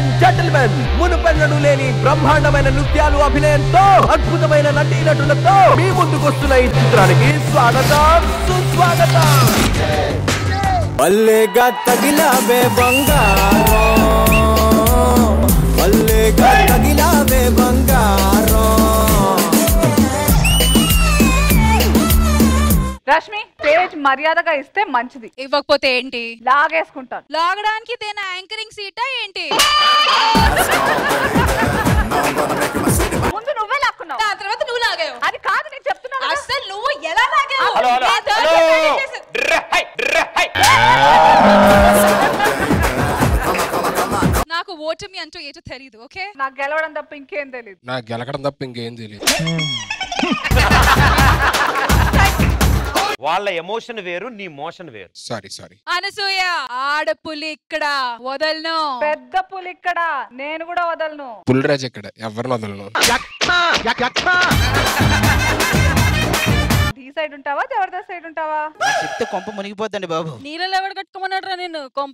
And gentlemen మునుపెన్నడు లేని బ్రహ్మాండమైన నృత్యాలు అభినయంతో అద్భుతమైన నటీనటులతో మీ ముందుకొస్తున్న ఈ చిత్రానికి స్వాగతం సుస్వాగతం పల్లెగా తగిలావే బంగారం పల్లెగా తగిలావే బంగారం రష్మి స్టేజ్ మర్యాదగా ఇస్తే మంచిది ఇవ్వకపోతే ఏంటి లాగేసుకుంటాను లాగడానికి దేని యాంకరింగ్ సీటా ఏంటి ముందు నువ్వే లాక్కున్నావు దాని తర్వాత నువ్వు లాగావు అది కాదు నేను చెప్తున్నాను కదా. అసలు నువ్వు ఎలా లాగావు హలో హలో నేను third హలో person చేసి- డ్ర, హై, డ్ర, హై. నాకు ఓటమి అంటూ ఏటో తెలియదు ఓకే నాకు గెలవడం తప్ప ఇంకేం తెలియదు నాకు గెలకడం తప్ప ఇంకేం తెలియదు వాళ్ళ ఎమోషన్ వేరు నీ మోషన్ వేరు సారీ సారీ అనసూయ ఆడపులి ఇక్కడ వదలను పెద్ద పులి ఇక్కడ నేను కూడా వదలను పుల్లిరాజ్ ఇక్కడ ఎవరిని వదలను ఈ సైడ్ ఉంటావా జబర్దస్త్ సైడ్ ఉంటావా చెప్తే కొంప మునిగిపోద్దండి బాబు నీళ్ళలో ఎవడు కట్టుకోమన్నాడు రా నేను కొంప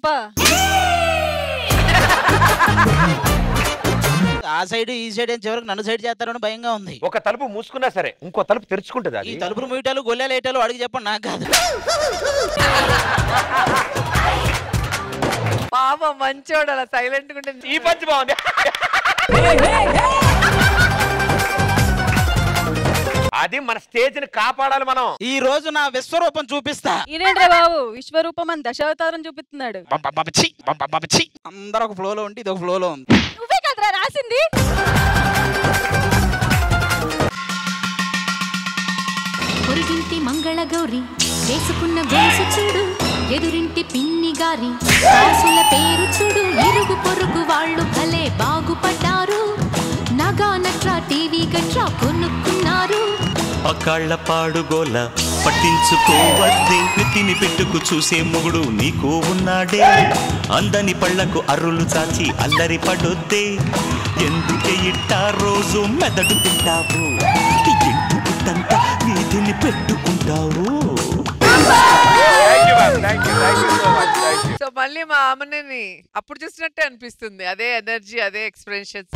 ఆ సైడ్ ఈ సైడ్ ఏం చివరికి నన్ను సైడ్ చేస్తారని భయంగా ఉంది ఒక తలుపు మూసుకున్నా సరే ఇంకో తలుపు తెరుచుకుంటది ఈ అది తలుపులు మూయటాలు గొల్లెలు వేయటాలు అడిగి చెప్పండి నాకు కాదు పాప మంచోడు అలా సైలెంట్ గా ఈ పంచి బాగుంది అది మన స్టేజ్ ని కాపాడాలి మనం ఈ రోజు నా విశ్వరూపం చూపిస్తా ఇదేంట్రా బాబు విశ్వరూపం అని దశావతారం చూపిస్తున్నాడు బంపబంపచి, బంపబంపచి. అందరూ ఒక ఫ్లోలో ఉంటే ఇది ఒక ఫ్లోలో ఉంది నువ్వే కదరా రాసింది పొరుగింటి మంగళ గౌరి వేసుకున్న గొలుసు చూడు ఎదురింటి పిన్ని గారి కాసుల పేరు చూడు ఇరుగు పొరుగు వాళ్ళు భలే బాగుపడ్డారు నగా నట్రా టీవీ గట్రా కొనుక్కున్నారు పకాళ్ళ పాడుగోల పట్టించుకోవద్దే నెత్తిని పెట్టుకు చూసే మొగుడు నీకు ఉన్నాడే అందని పళ్ళకు అర్రులు చాచి అల్లరి పడొద్దే ఎందుకే ఇట్టా రోజు మెదడు తింటావు ఇంటి పుట్టంతా వీధిని పెట్టుకుంటావు సో మళ్ళీ మా ఆమెని అప్పుడు చూసినట్టే అనిపిస్తుంది అదే ఎనర్జీ అదే ఎక్స్ప్రెషన్స్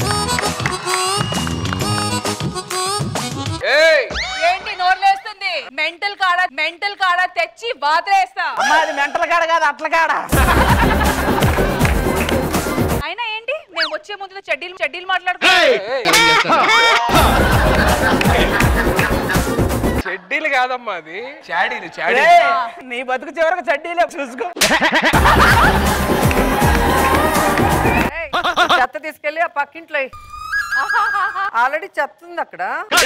ఏంటి నోర్లేస్తుంది మెంటల్ కాడ మెంటల్ కాడ తెచ్చి బాధలేస్తా అమ్మా అది మెంటల్ కాడ కాదు అట్ల కాడ అయినా ఏంటి మేము వచ్చే ముందు చెడ్డీలు చెడ్డీలు మాట్లాడుకుంటాం షెడ్యూల్ కాదమ్మా అది చాడీలు చాడీ ఏయ్, నీ బతుకు చివరకు చడ్డీలే చూసుకో ఏయ్, చెత్త తీసుకెళ్ళి ఆ పక్కింట్లో ఎయ్. ఆల్రెడీ చెత్త ఉంది అక్కడ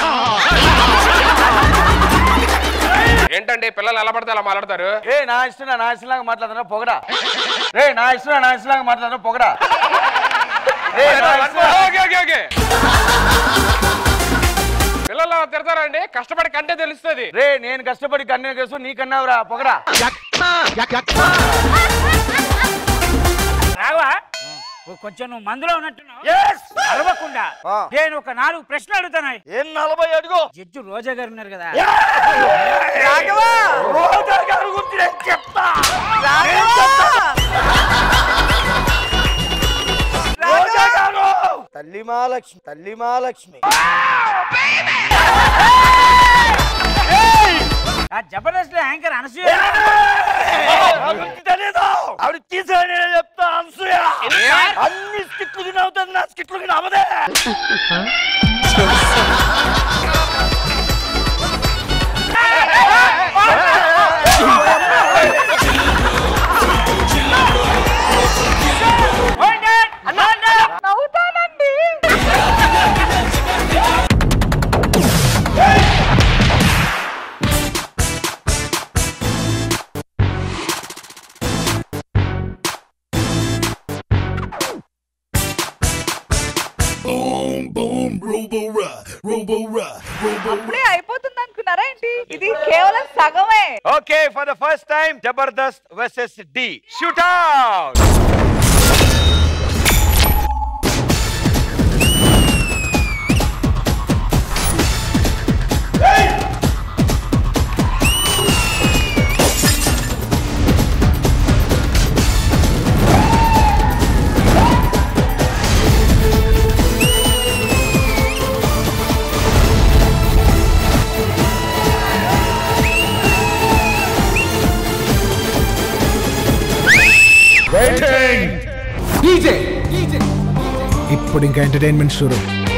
ఏంటంటే పిల్లలు ఎలా పడితే అలా మాట్లాడతారు ఏ నా ఇష్టం నా ఇష్టం లాగా మాట్లాడుతున్నా పొగడా రే నా ఇష్టం నా ఇష్టం లాగా మాట్లాడుతున్నా పొగడా రే నా ఇష్టం ఓకే ఓకే ఓకే పిల్లలు అలా తిడతారండి కష్టపడి కంటే తెలుస్తుంది రే నేను కష్టపడి కన్ను కేసు నీ కన్నావురా పొగడా రావా కొంచెం నువ్వు మందులో ఉన్నట్టున్నావు అరవకుండా నేను ఒక నాలుగు ప్రశ్నలు అడుగుతాను ఏం నలభై అడుగు జడ్జి రోజా గారు ఉన్నారు కదా రోజా గారి గురించి నేను చెప్తా రోజా గారు తల్లి మహాలక్ష్మి తల్లి మహాలక్ష్మి ఆ జబర్దస్త్ లో యాంకర్ అనసూయ తెలీదు ఆవిడ తీసాడు నేను చెప్తా అనసూయ అన్ని స్కిట్లు తినవుతుంది నా స్కిట్లు తినవదే నవ్వుతానండి అప్పుడే అయిపోతుంది అనుకున్నారా ఏంటి ఇది కేవలం సగమే okay for the first time Jabardasth versus the shootout ఇప్పుడు ఇంకా ఎంటర్టైన్మెంట్ షూరు